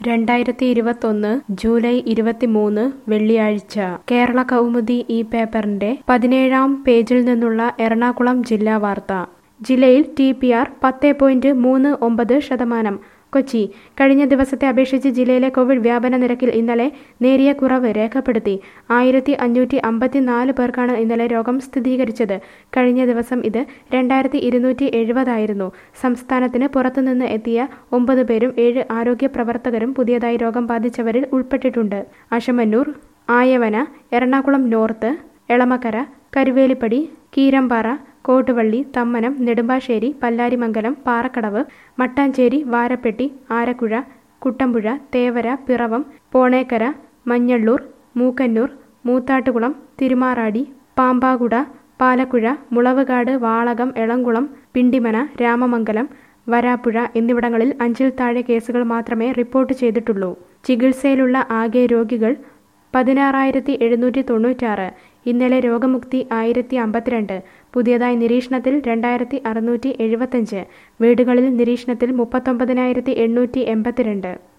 രണ്ടായിരത്തി ഇരുപത്തൊന്ന് ജൂലൈ ഇരുപത്തിമൂന്ന് വെള്ളിയാഴ്ച കേരള കൗമുദി ഈ പേപ്പറിന്റെ പതിനേഴാം പേജിൽ നിന്നുള്ള എറണാകുളം ജില്ലാ വാർത്ത ജില്ലയിൽ ടി പി ആർ പത്ത് പോയിന്റ് മൂന്ന് ഒമ്പത് ശതമാനം കൊച്ചി കഴിഞ്ഞ ദിവസത്തെ അപേക്ഷിച്ച് ജില്ലയിലെ കോവിഡ് വ്യാപന നിരക്കിൽ ഇന്നലെ നേരിയ കുറവ് രേഖപ്പെടുത്തി ആയിരത്തി അഞ്ഞൂറ്റി അമ്പത്തിനാല് പേർക്കാണ് ഇന്നലെ രോഗം സ്ഥിരീകരിച്ചത് കഴിഞ്ഞ ദിവസം ഇത് രണ്ടായിരത്തി ഇരുന്നൂറ്റി എഴുപതായിരുന്നു സംസ്ഥാനത്തിന് പുറത്തുനിന്ന് എത്തിയ ഒമ്പത് പേരും ഏഴ് ആരോഗ്യ പ്രവർത്തകരും പുതിയതായി രോഗം ബാധിച്ചവരിൽ ഉൾപ്പെട്ടിട്ടുണ്ട് അശമന്നൂർ ആയവന എറണാകുളം നോർത്ത് എളമക്കര കരുവേലിപ്പടി കീരമ്പാറ കോട്ടുവള്ളി തമ്മനം നെടുമ്പാശ്ശേരി പല്ലാരിമംഗലം പാറക്കടവ് മട്ടാഞ്ചേരി വാരപ്പെട്ടി ആരക്കുഴ കുട്ടമ്പുഴ തേവര പിറവം പോണേക്കര മഞ്ഞള്ളൂർ മൂക്കന്നൂർ മൂത്താട്ടുകുളം തിരുമാറാടി പാമ്പാകുട പാലക്കുഴ മുളവുകാട് വാളകം എളംകുളം പിണ്ടിമന രാമമംഗലം വരാപ്പുഴ എന്നിവിടങ്ങളിൽ അഞ്ചിൽ താഴെ കേസുകൾ മാത്രമേ റിപ്പോർട്ട് ചെയ്തിട്ടുള്ളൂ ചികിത്സയിലുള്ള ആകെ രോഗികൾ പതിനാറായിരത്തി എഴുന്നൂറ്റി തൊണ്ണൂറ്റാറ് ഇന്നലെ രോഗമുക്തി ആയിരത്തി അമ്പത്തിരണ്ട് പുതിയതായി നിരീക്ഷണത്തിൽ രണ്ടായിരത്തി അറുന്നൂറ്റി എഴുപത്തഞ്ച് വീടുകളിൽ നിരീക്ഷണത്തിൽ മുപ്പത്തൊമ്പതിനായിരത്തി എണ്ണൂറ്റി എൺപത്തിരണ്ട്